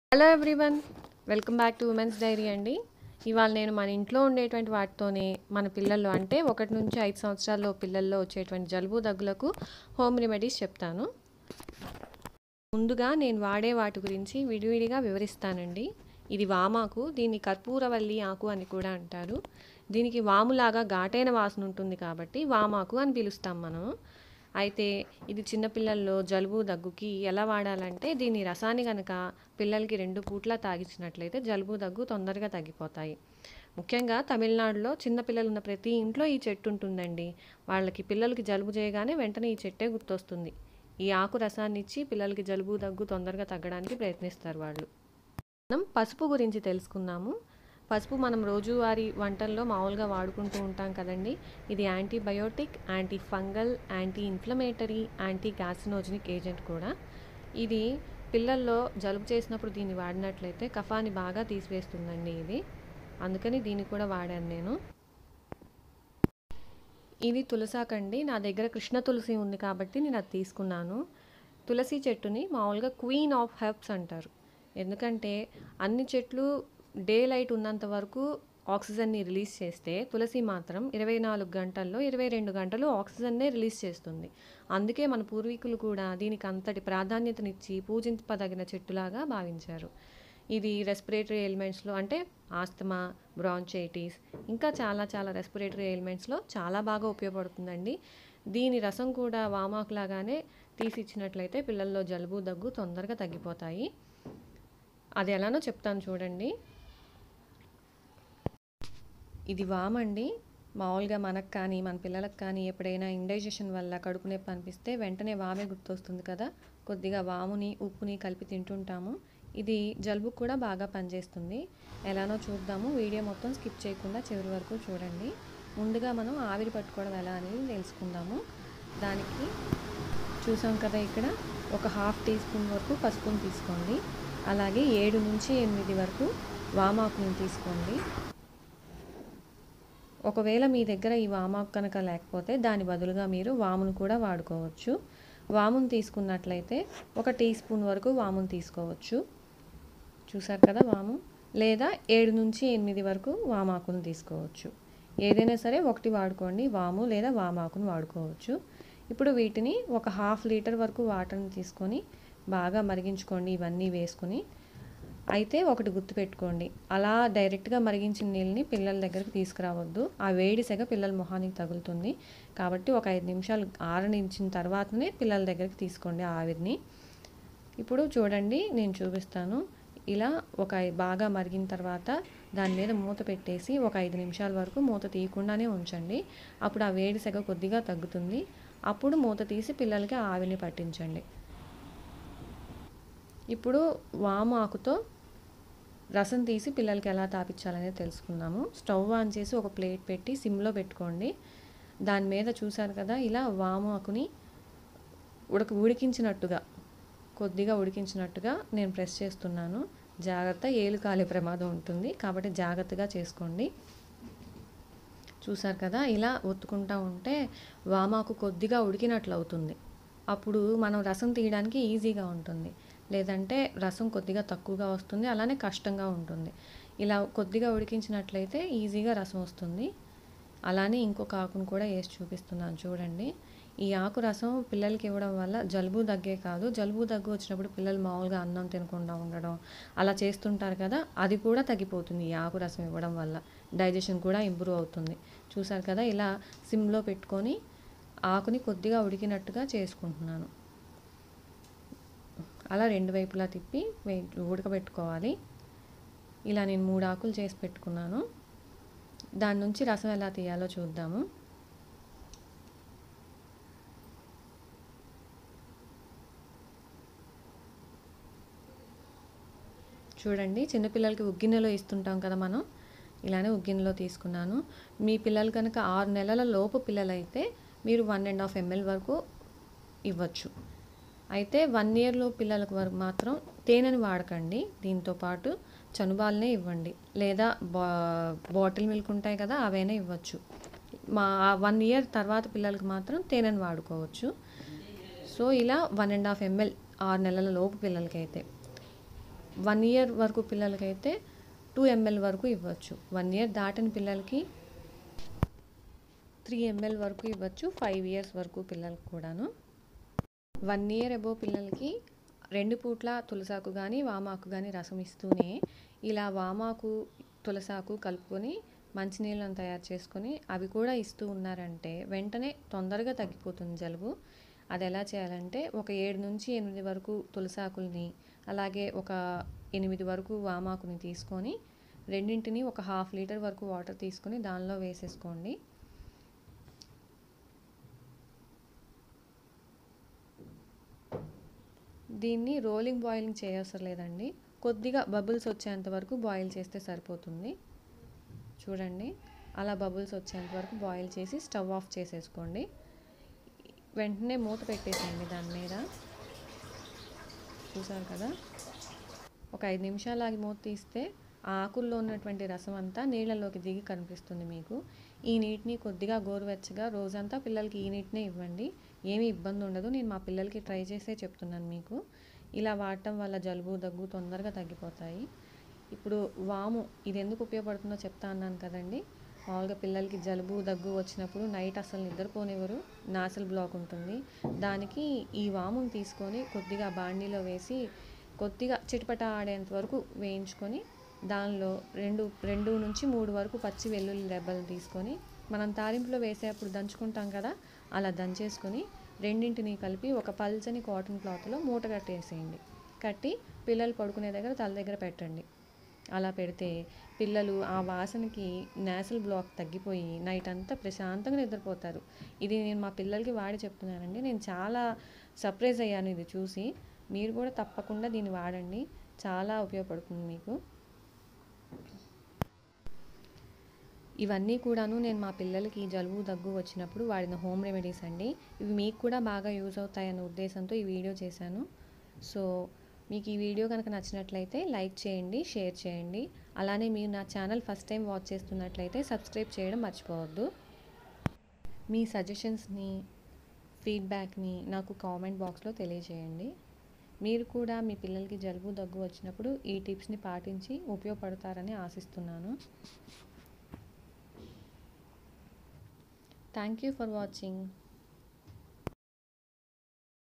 hello everyone welcome back to women's diary అండి ఇవాళ నేను మన ఇంట్లో ఉండేటువంటి వాటితోనే మన పిల్లలు అంటే ఒకటి నుంచి ఐదు సంవత్సరాల్లో పిల్లల్లో వచ్చేటువంటి జలుబు దగ్గులకు హోమ్ రెమెడీస్ చెప్తాను ముందుగా నేను వాడే వాటి గురించి విడివిడిగా వివరిస్తానండి ఇది వామాకు దీన్ని కర్పూరవల్లి ఆకు అని కూడా అంటారు దీనికి వాములాగా ఘాటైన వాసన ఉంటుంది కాబట్టి వామాకు అని పిలుస్తాం మనం అయితే ఇది చిన్నపిల్లల్లో జలుబు దగ్గుకి ఎలా వాడాలంటే దీని రసాన్ని కనుక పిల్లలకి రెండు పూట్ల తాగించినట్లయితే జలుబు దగ్గు తొందరగా తగ్గిపోతాయి ముఖ్యంగా తమిళనాడులో చిన్నపిల్లలు ఉన్న ప్రతి ఇంట్లో ఈ చెట్టు ఉంటుందండి వాళ్ళకి పిల్లలకి జలుబు చేయగానే వెంటనే ఈ చెట్టే గుర్తొస్తుంది ఈ ఆకు రసాన్ని ఇచ్చి పిల్లలకి జలుబు దగ్గు తొందరగా తగ్గడానికి ప్రయత్నిస్తారు వాళ్ళు మనం పసుపు గురించి తెలుసుకుందాము పసుపు మనం రోజువారీ వంటల్లో మామూలుగా వాడుకుంటూ ఉంటాం కదండి ఇది antibiotic anti fungal anti inflammatory anti carcinogenic agent కూడా ఇది పిల్లల్లో జలుబు చేసినప్పుడు దీన్ని వాడినట్లయితే కఫాన్ని బాగా తీసివేస్తుందండి ఇది అందుకని దీన్ని కూడా వాడాను నేను ఇది తులసాకండి నా దగ్గర కృష్ణ తులసి ఉంది కాబట్టి నేను అది తీసుకున్నాను తులసి చెట్టుని మామూలుగా క్వీన్ ఆఫ్ హెర్బ్స్ అంటారు ఎందుకంటే అన్ని చెట్లు డే లైట్ ఉన్నంత వరకు ఆక్సిజన్ని రిలీజ్ చేస్తే తులసి మాత్రం ఇరవై నాలుగు గంటల్లో ఇరవై రెండు గంటలు ఆక్సిజన్నే రిలీజ్ చేస్తుంది అందుకే మన పూర్వీకులు కూడా దీనికి అంతటి ప్రాధాన్యతనిచ్చి పూజింపదగిన చెట్టులాగా భావించారు ఇది రెస్పిరేటరీ ఎలిమెంట్స్లో అంటే ఆస్తమా బ్రాంచైటిస్ ఇంకా చాలా చాలా రెస్పిరేటరీ ఎలిమెంట్స్లో చాలా బాగా ఉపయోగపడుతుందండి దీని రసం కూడా వామాకులాగానే తీసి ఇచ్చినట్లయితే పిల్లల్లో జలుబు దగ్గు తొందరగా తగ్గిపోతాయి అది ఎలానో చెప్తాను చూడండి ఇది వామండి మామూలుగా మనకు కానీ మన పిల్లలకు కానీ ఎప్పుడైనా ఇండైజెషన్ వల్ల కడుపు నొప్పి అనిపిస్తే వెంటనే వామే గుర్తొస్తుంది కదా కొద్దిగా వాముని ఉప్పుని కలిపి తింటుంటాము ఇది జలుబుకు కూడా బాగా పనిచేస్తుంది ఎలానో చూద్దాము వీడియో మొత్తం స్కిప్ చేయకుండా చివరి వరకు చూడండి ముందుగా మనం ఆవిరి పట్టుకోవడం ఎలా అనేది తెలుసుకుందాము దానికి చూసాం కదా ఇక్కడ ఒక హాఫ్ టీ స్పూన్ వరకు పసుపుని తీసుకోండి అలాగే ఏడు నుంచి ఎనిమిది వరకు వామాకుని తీసుకోండి ఒకవేళ మీ దగ్గర ఈ వామాకు కనుక లేకపోతే దాని బదులుగా మీరు వామును కూడా వాడుకోవచ్చు వామును తీసుకున్నట్లయితే ఒక టీ స్పూన్ వరకు వామును తీసుకోవచ్చు చూసారు కదా వాము లేదా ఏడు నుంచి ఎనిమిది వరకు వామాకును తీసుకోవచ్చు ఏదైనా సరే ఒకటి వాడుకోండి వాము లేదా వామాకును వాడుకోవచ్చు ఇప్పుడు వీటిని ఒక హాఫ్ లీటర్ వరకు వాటర్ని తీసుకొని బాగా మరిగించుకోండి ఇవన్నీ వేసుకొని అయితే ఒకటి గుర్తుపెట్టుకోండి అలా డైరెక్ట్గా మరిగించిన నీళ్ళని పిల్లల దగ్గరికి తీసుకురావద్దు ఆ వేడి సెగ పిల్లల మొహానికి తగులుతుంది కాబట్టి ఒక ఐదు నిమిషాలు ఆరనించిన తర్వాతనే పిల్లల దగ్గరికి తీసుకోండి ఆవిరిని ఇప్పుడు చూడండి నేను చూపిస్తాను ఇలా ఒక బాగా మరిగిన తర్వాత దాని మీద మూత పెట్టేసి ఒక ఐదు నిమిషాల వరకు మూత తీయకుండానే ఉంచండి అప్పుడు ఆ వేడి సెగ కొద్దిగా తగ్గుతుంది అప్పుడు మూత తీసి పిల్లలకి ఆవిరిని పట్టించండి ఇప్పుడు వాము ఆకుతో రసం తీసి పిల్లలకి ఎలా తాపించాలనేది తెలుసుకుందాము స్టవ్ ఆన్ చేసి ఒక ప్లేట్ పెట్టి సిమ్లో పెట్టుకోండి దాని మీద చూసారు కదా ఇలా వాము ఆకుని ఉడక ఉడికించినట్టుగా కొద్దిగా ఉడికించినట్టుగా నేను ప్రెస్ చేస్తున్నాను జాగ్రత్త ఏలు కాలే ప్రమాదం ఉంటుంది కాబట్టి జాగ్రత్తగా చేసుకోండి చూసారు కదా ఇలా ఒత్తుకుంటూ ఉంటే వామాకు కొద్దిగా ఉడికినట్లు అవుతుంది అప్పుడు మనం రసం తీయడానికి ఈజీగా ఉంటుంది లేదంటే రసం కొద్దిగా తక్కువగా వస్తుంది అలానే కష్టంగా ఉంటుంది ఇలా కొద్దిగా ఉడికించినట్లయితే ఈజీగా రసం వస్తుంది అలానే ఇంకొక ఆకును కూడా వేసి చూపిస్తున్నాను చూడండి ఈ ఆకు రసం పిల్లలకి ఇవ్వడం వల్ల జలుబు దగ్గే కాదు జలుబు దగ్గు వచ్చినప్పుడు పిల్లలు మామూలుగా అన్నం తినకుండా ఉండడం అలా చేస్తుంటారు కదా అది కూడా తగ్గిపోతుంది ఈ ఆకు రసం ఇవ్వడం వల్ల డైజెషన్ కూడా ఇంప్రూవ్ అవుతుంది చూసారు కదా ఇలా సిమ్లో పెట్టుకొని ఆకుని కొద్దిగా ఉడికినట్టుగా చేసుకుంటున్నాను అలా రెండు వైపులా తిప్పి ఉడకబెట్టుకోవాలి ఇలా నేను మూడు ఆకులు చేసి పెట్టుకున్నాను దాని నుంచి రసం ఎలా తీయాలో చూద్దాము చూడండి చిన్నపిల్లలకి ఉగ్గిన్నెలో ఇస్తుంటాం కదా మనం ఇలానే ఉగ్గిన్నెలో తీసుకున్నాను మీ పిల్లలు కనుక ఆరు నెలల లోపు పిల్లలైతే మీరు వన్ అండ్ హాఫ్ ఎంఎల్ వరకు ఇవ్వచ్చు అయితే వన్ ఇయర్లో పిల్లలకు వరకు మాత్రం తేనెని వాడకండి దీంతో పాటు చనుబాలనే ఇవ్వండి లేదా బా బాటిల్ మిల్క్ ఉంటాయి కదా అవైనా ఇవ్వచ్చు మా వన్ ఇయర్ తర్వాత పిల్లలకి మాత్రం తేనెని వాడుకోవచ్చు సో ఇలా వన్ అండ్ హాఫ్ ఎంఎల్ ఆరు నెలల లోపు పిల్లలకైతే వన్ ఇయర్ వరకు పిల్లలకైతే టూ ఎంఎల్ వరకు ఇవ్వచ్చు వన్ ఇయర్ దాటిన పిల్లలకి త్రీ ఎంఎల్ వరకు ఇవ్వచ్చు ఫైవ్ ఇయర్స్ వరకు పిల్లలకి కూడాను వన్ ఇయర్ అబోవ్ పిల్లలకి రెండు పూట్ల తులసాకు కానీ వామాకు కానీ రసం ఇస్తూనే ఇలా వామాకు తులసాకు కలుపుకొని మంచినీళ్ళని తయారు చేసుకొని అవి కూడా ఇస్తూ ఉన్నారంటే వెంటనే తొందరగా తగ్గిపోతుంది జలుబు అది ఎలా చేయాలంటే ఒక ఏడు నుంచి ఎనిమిది వరకు తులసాకుల్ని అలాగే ఒక ఎనిమిది వరకు వామాకుని తీసుకొని రెండింటిని ఒక హాఫ్ లీటర్ వరకు వాటర్ తీసుకొని దానిలో వేసేసుకోండి దీన్ని రోలింగ్ బాయిలింగ్ చేయవసరం లేదండి కొద్దిగా బబుల్స్ వచ్చేంత వరకు బాయిల్ చేస్తే సరిపోతుంది చూడండి అలా బబుల్స్ వచ్చేంత వరకు బాయిల్ చేసి స్టవ్ ఆఫ్ చేసేసుకోండి వెంటనే మూత పెట్టేసేయండి దాని మీద చూసారు కదా ఒక ఐదు నిమిషాలు ఆగి మూత తీస్తే ఆ ఆకుల్లో ఉన్నటువంటి రసం అంతా నీళ్ళలోకి దిగి కనిపిస్తుంది మీకు ఈ నీటిని కొద్దిగా గోరువెచ్చగా రోజంతా పిల్లలకి ఈ నీటినే ఇవ్వండి ఏమీ ఇబ్బంది ఉండదు నేను మా పిల్లలకి ట్రై చేసే చెప్తున్నాను మీకు ఇలా వాడటం వల్ల జలుబు దగ్గు తొందరగా తగ్గిపోతాయి ఇప్పుడు వాము ఇది ఎందుకు ఉపయోగపడుతుందో చెప్తా అన్నాను కదండి మామూలుగా పిల్లలకి జలుబు దగ్గు వచ్చినప్పుడు నైట్ అసలు నిద్రపోనివ్వరు నాసల్ బ్లాక్ ఉంటుంది దానికి ఈ వాముని తీసుకొని కొద్దిగా బాండీలో వేసి కొద్దిగా చిటపట ఆడేంత వరకు వేయించుకొని దానిలో రెండు రెండు నుంచి మూడు వరకు పచ్చి వెల్లుల్లి రెబ్బలు తీసుకొని మనం తాలింపులో వేసేటప్పుడు దంచుకుంటాం కదా అలా దంచేసుకొని రెండింటిని కలిపి ఒక పల్చని కాటన్ క్లాత్లో మూట కట్టేసేయండి కట్టి పిల్లలు పడుకునే దగ్గర తల దగ్గర పెట్టండి అలా పెడితే పిల్లలు ఆ వాసనకి నేసల్ బ్లాక్ తగ్గిపోయి నైట్ అంతా ప్రశాంతంగా నిద్రపోతారు ఇది నేను మా పిల్లలకి వాడి చెప్తున్నానండి నేను చాలా సర్ప్రైజ్ అయ్యాను ఇది చూసి మీరు కూడా తప్పకుండా దీన్ని వాడండి చాలా ఉపయోగపడుతుంది మీకు ఇవన్నీ కూడాను నేను మా పిల్లలకి జలుబు దగ్గు వచ్చినప్పుడు వాడిన హోమ్ రెమెడీస్ అండి ఇవి మీకు కూడా బాగా యూజ్ అవుతాయన్న ఉద్దేశంతో ఈ వీడియో చేశాను సో మీకు ఈ వీడియో కనుక నచ్చినట్లయితే లైక్ చేయండి షేర్ చేయండి అలానే మీరు నా ఛానల్ ఫస్ట్ టైం వాచ్ చేస్తున్నట్లయితే సబ్స్క్రైబ్ చేయడం మర్చిపోవద్దు మీ సజెషన్స్ని ఫీడ్బ్యాక్ని నాకు కామెంట్ బాక్స్లో తెలియజేయండి మీరు కూడా మీ పిల్లలకి జలుబు దగ్గు వచ్చినప్పుడు ఈ టిప్స్ని పాటించి ఉపయోగపడతారని ఆశిస్తున్నాను థ్యాంక్ యూ ఫర్ వాచింగ్